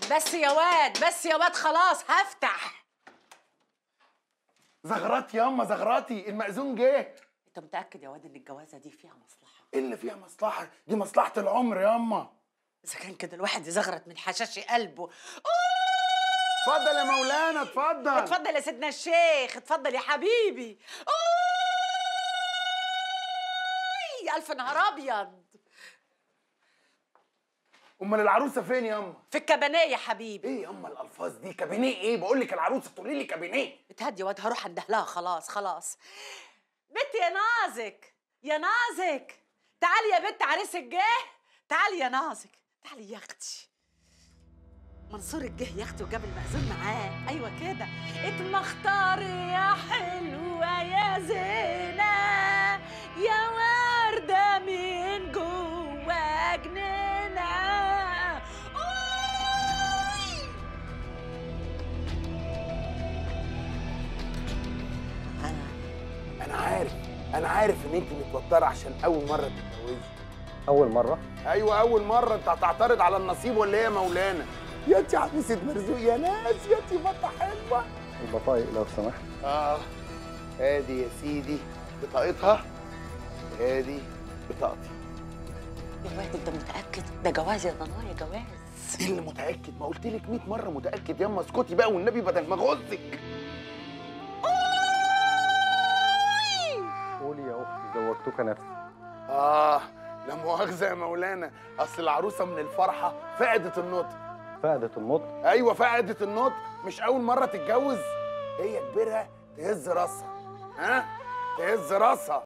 بس يا واد بس يا واد خلاص هفتح زغراتي ياما زغراتي المأذون جه انت متاكد يا واد ان الجوازه دي فيها مصلحه ايه اللي فيها مصلحه دي مصلحه العمر ياما اذا كان كده الواحد يزغرط من حشاش قلبه اتفضل يا مولانا اتفضل اتفضل يا سيدنا الشيخ اتفضل يا حبيبي أوي، الف نهار ابيض امال العروسه فين ياما في الكبانيه يا حبيبي ايه ياما الالفاظ دي كابينيه ايه بقول لك العروسه تقولي لي كابينيه اتهدي يا واد هروح اندهلها خلاص خلاص بنت يا نازك يا نازك تعالي يا بنت عريسك جه تعالي يا نازك تعالي يا اختي منصور الجه يا اختي وجاب المأذون معاه ايوه كده اتمختاري يا حلوه يا زينه يا ورده من جوا جنينه أوي. انا عارف انا عارف ان انت متوتره عشان اول مره تتجوزي أول مرة ايوه اول مره انت هتعترض على النصيب ولا ايه يا مولانا يا انت عروسه مرزوق يا ناس يا انت بطه حلوه البطايق لو سمحت اه ادي يا سيدي بطاقتها ادي بطاقتي يا واد انت متاكد ده جواز يا ضنايا جواز ايه اللي متاكد ما قلت لك 100 مره متاكد ياما اسكتي بقى والنبي بدل ما اغزك قولي يا أختي زوجتك نفسي اه لا مؤاخذه يا مولانا اصل العروسه من الفرحه فقدت النطق فقدت النطق ايوه فقدت النطق مش اول مره تتجوز هي كبيرها تهز راسها ها تهز راسها